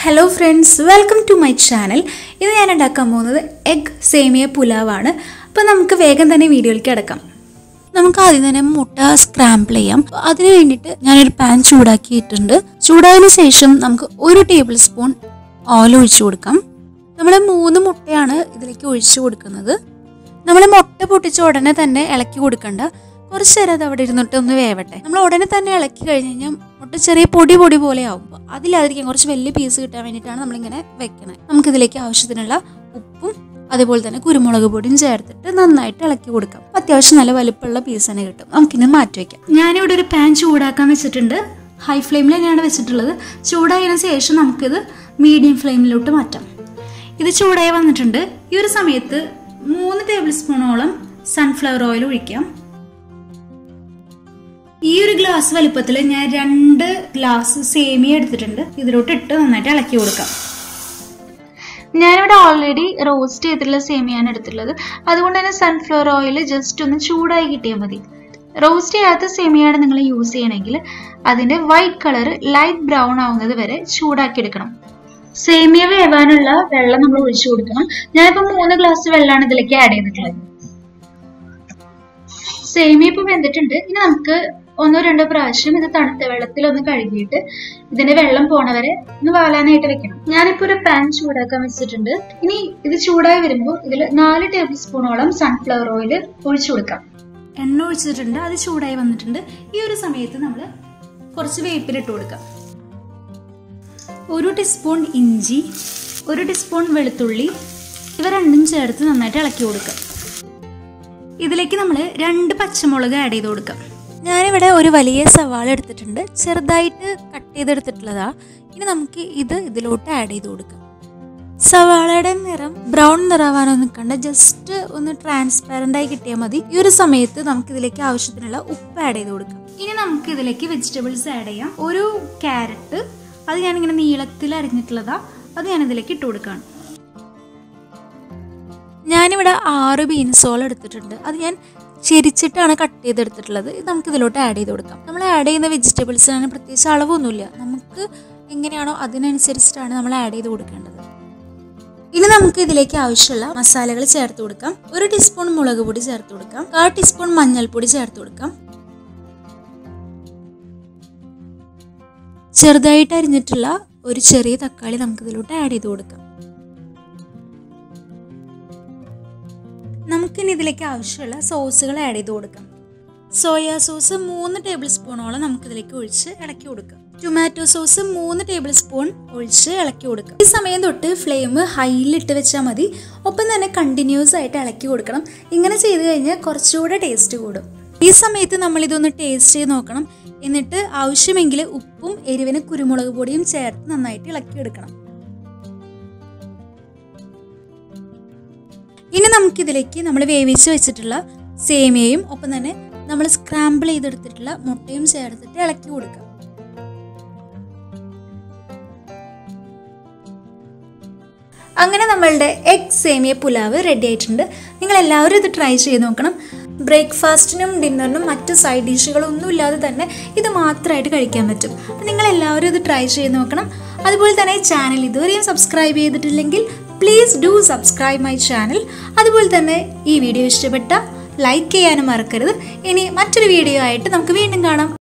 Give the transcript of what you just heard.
hello friends welcome to my channel ഇത് ഞാൻ ഉണ്ടാക്കാൻ പോകുന്നത് എഗ് സേമിയ പുലാവാണ് അപ്പോൾ നമുക്ക് വേഗം തന്നെ വീഡിയോയിലേക്ക് കിടക്കാം നമുക്ക് ആദ്യം തന്നെ മുട്ട സ്ക്രാമ്പിൾ ചെയ്യാം അപ്പോൾ അതിന് വേണ്ടിയിട്ട് ഞാനൊരു പാൻ ചൂടാക്കിയിട്ടുണ്ട് ചൂടായതിനു ശേഷം നമുക്ക് ഒരു ടേബിൾ സ്പൂൺ ഓയിൽ ഒഴിച്ചു കൊടുക്കാം നമ്മൾ മൂന്ന് മുട്ടയാണ് ഇതിലേക്ക് ഒഴിച്ചു കൊടുക്കുന്നത് നമ്മൾ മുട്ട പൊട്ടിച്ച ഉടനെ തന്നെ ഇളക്കി കൊടുക്കണ്ട കുറച്ച് നേരം അത് അവിടെ ഇരുന്നിട്ട് ഒന്ന് വേവട്ടെ നമ്മൾ ഉടനെ തന്നെ ഇളക്കി കഴിഞ്ഞ് കഴിഞ്ഞാൽ മുട്ട ചെറിയ പൊടി പൊടി പോലെ ആവുമ്പോൾ അതിലായിരിക്കും കുറച്ച് വലിയ പീസ് കിട്ടാൻ വേണ്ടിയിട്ടാണ് നമ്മളിങ്ങനെ വെക്കണത് നമുക്കിതിലേക്ക് ആവശ്യത്തിനുള്ള ഉപ്പും അതുപോലെ തന്നെ കുരുമുളക് പൊടിയും ചേർത്തിട്ട് നന്നായിട്ട് ഇളക്കി കൊടുക്കാം അത്യാവശ്യം നല്ല വലുപ്പമുള്ള പീസ് തന്നെ കിട്ടും നമുക്കിന്ന് മാറ്റി വയ്ക്കാം ഞാനിവിടെ ഒരു പാൻ ചൂടാക്കാൻ വെച്ചിട്ടുണ്ട് ഹൈ ഫ്ലെയിമിൽ തന്നെയാണ് വെച്ചിട്ടുള്ളത് ചൂടായതിനു ശേഷം നമുക്കിത് മീഡിയം ഫ്ലെയിമിലോട്ട് മാറ്റാം ഇത് ചൂടായി വന്നിട്ടുണ്ട് ഈ ഒരു സമയത്ത് മൂന്ന് ടേബിൾ സ്പൂണോളം സൺഫ്ലവർ ഓയിൽ ഒഴിക്കാം ഈ ഒരു ഗ്ലാസ് വലുപ്പത്തിൽ ഞാൻ രണ്ട് ഗ്ലാസ് സേമിയ എടുത്തിട്ടുണ്ട് ഇതിലോട്ട് ഇട്ട് നന്നായിട്ട് ഇളക്കി കൊടുക്കാം ഞാനിവിടെ ഓൾറെഡി റോസ്റ്റ് ചെയ്തിട്ടുള്ള സേമിയാണ് എടുത്തിട്ടുള്ളത് അതുകൊണ്ട് തന്നെ സൺഫ്ലവർ ഓയിൽ ജസ്റ്റ് ഒന്ന് ചൂടായി കിട്ടിയാൽ മതി റോസ്റ്റ് ചെയ്യാത്ത സേമിയാണ് നിങ്ങൾ യൂസ് ചെയ്യണമെങ്കിൽ അതിന്റെ വൈറ്റ് കളർ ലൈറ്റ് ബ്രൗൺ ആവുന്നത് വരെ ചൂടാക്കി എടുക്കണം സേമിയ വേവാനുള്ള വെള്ളം നമ്മൾ ഒഴിച്ചു കൊടുക്കണം ഞാനിപ്പോൾ മൂന്ന് ഗ്ലാസ് വെള്ളമാണ് ഇതിലേക്ക് ആഡ് ചെയ്തിട്ടുള്ളത് സേമിയ ഇപ്പോൾ വെന്തിട്ടുണ്ട് ഇനി നമുക്ക് ഒന്നോ രണ്ടോ പ്രാവശ്യം ഇത് തണുത്ത വെള്ളത്തിൽ ഒന്ന് കഴുകിയിട്ട് ഇതിന്റെ വെള്ളം പോണവരെ ഒന്ന് വാലാനായിട്ട് വെക്കണം ഞാനിപ്പോ ഒരു പാൻ ചൂടാക്കാൻ വെച്ചിട്ടുണ്ട് ഇനി ഇത് ചൂടായി വരുമ്പോൾ ഇതിൽ നാല് ടേബിൾ സ്പൂണോളം സൺഫ്ലവർ ഓയിൽ ഒഴിച്ചു കൊടുക്കാം എണ്ണ ഒഴിച്ചിട്ടുണ്ട് അത് ചൂടായി വന്നിട്ടുണ്ട് ഈ ഒരു സമയത്ത് നമ്മൾ കുറച്ച് വേപ്പിലിട്ട് കൊടുക്കാം ഒരു ടീസ്പൂൺ ഇഞ്ചി ഒരു ടീസ്പൂൺ വെളുത്തുള്ളി ഇവ രണ്ടും ചേർത്ത് നന്നായിട്ട് ഇളക്കി കൊടുക്കാം ഇതിലേക്ക് നമ്മൾ രണ്ട് പച്ചമുളക് ആഡ് ചെയ്ത് കൊടുക്കാം ഞാനിവിടെ ഒരു വലിയ സവാള എടുത്തിട്ടുണ്ട് ചെറുതായിട്ട് കട്ട് ചെയ്തെടുത്തിട്ടുള്ളതാ ഇനി നമുക്ക് ഇത് ഇതിലോട്ട് ആഡ് ചെയ്ത് കൊടുക്കാം സവാളയുടെ നിറം ബ്രൗൺ നിറാവാനോ നിൽക്കണ്ട ജസ്റ്റ് ഒന്ന് ട്രാൻസ്പാരൻ്റ് ആയി കിട്ടിയാൽ മതി ഈ ഒരു സമയത്ത് നമുക്ക് ഇതിലേക്ക് ആവശ്യത്തിനുള്ള ഉപ്പ് ആഡ് ചെയ്ത് കൊടുക്കാം ഇനി നമുക്ക് ഇതിലേക്ക് വെജിറ്റബിൾസ് ആഡ് ചെയ്യാം ഒരു ക്യാരറ്റ് അത് ഞാനിങ്ങനെ നീളത്തിൽ അരിഞ്ഞിട്ടുള്ളതാ അത് ഞാൻ ഇതിലേക്ക് ഇട്ട് കൊടുക്കുകയാണ് ഞാനിവിടെ ആറ് ബീൻസോളം എടുത്തിട്ടുണ്ട് അത് ഞാൻ ചെരിച്ചിട്ടാണ് കട്ട് ചെയ്തെടുത്തിട്ടുള്ളത് ഇത് നമുക്ക് ഇതിലോട്ട് ആഡ് ചെയ്ത് കൊടുക്കാം നമ്മൾ ആഡ് ചെയ്യുന്ന വെജിറ്റബിൾസിനാണ് പ്രത്യേകിച്ച് അളവൊന്നുമില്ല നമുക്ക് എങ്ങനെയാണോ അതിനനുസരിച്ചിട്ടാണ് നമ്മൾ ആഡ് ചെയ്ത് കൊടുക്കേണ്ടത് ഇനി നമുക്ക് ഇതിലേക്ക് ആവശ്യമുള്ള മസാലകൾ ചേർത്ത് കൊടുക്കാം ഒരു ടീസ്പൂൺ മുളക് പൊടി ചേർത്ത് കൊടുക്കാം കാൽ ടീസ്പൂൺ മഞ്ഞൾപ്പൊടി ചേർത്ത് കൊടുക്കാം ചെറുതായിട്ട് അരിഞ്ഞിട്ടുള്ള ഒരു ചെറിയ തക്കാളി നമുക്ക് ഇതിലോട്ട് ആഡ് ചെയ്ത് കൊടുക്കാം നമുക്കിനി ഇതിലേക്ക് ആവശ്യമുള്ള സോസുകൾ ആഡ് ചെയ്ത് കൊടുക്കാം സോയാ സോസ് മൂന്ന് ടേബിൾ സ്പൂണോളം നമുക്കിതിലേക്ക് ഒഴിച്ച് ഇളക്കി കൊടുക്കാം ടൊമാറ്റോ സോസ് മൂന്ന് ടേബിൾ സ്പൂൺ ഒഴിച്ച് ഇളക്കി കൊടുക്കാം ഈ സമയം തൊട്ട് ഫ്ലെയിം ഹൈയിലിട്ട് വെച്ചാൽ മതി ഒപ്പം തന്നെ കണ്ടിന്യൂസ് ആയിട്ട് ഇളക്കി കൊടുക്കണം ഇങ്ങനെ ചെയ്ത് കഴിഞ്ഞാൽ കുറച്ചുകൂടെ ടേസ്റ്റ് കൂടും ഈ സമയത്ത് നമ്മൾ ഇതൊന്ന് ടേസ്റ്റ് ചെയ്ത് നോക്കണം എന്നിട്ട് ആവശ്യമെങ്കിൽ ഉപ്പും എരിവിന് കുരുമുളക് പൊടിയും ചേർത്ത് നന്നായിട്ട് ഇളക്കി എടുക്കണം ഇനി നമുക്കിതിലേക്ക് നമ്മൾ വേവിച്ച് വെച്ചിട്ടുള്ള സേമിയയും ഒപ്പം തന്നെ നമ്മൾ സ്ക്രാമ്പിൾ ചെയ്തെടുത്തിട്ടുള്ള മുട്ടയും ചേർത്തിട്ട് ഇളക്കി കൊടുക്കാം അങ്ങനെ നമ്മളുടെ എഗ് സേമിയ പുലാവ് റെഡി ആയിട്ടുണ്ട് നിങ്ങൾ എല്ലാവരും ഇത് ട്രൈ ചെയ്ത് നോക്കണം ബ്രേക്ക്ഫാസ്റ്റിനും ഡിന്നറിനും മറ്റു സൈഡ് ഡിഷുകളൊന്നും ഇല്ലാതെ തന്നെ ഇത് മാത്രമായിട്ട് കഴിക്കാൻ പറ്റും അപ്പം നിങ്ങൾ എല്ലാവരും ഇത് ട്രൈ ചെയ്ത് നോക്കണം അതുപോലെ തന്നെ ചാനൽ ഇതുവരെയും സബ്സ്ക്രൈബ് ചെയ്തിട്ടില്ലെങ്കിൽ please do subscribe my channel അതുപോലെ തന്നെ ഈ വീഡിയോ ഇഷ്ടപ്പെട്ട ലൈക്ക് ചെയ്യാനും മറക്കരുത് ഇനി മറ്റൊരു വീഡിയോ ആയിട്ട് നമുക്ക് വീണ്ടും കാണാം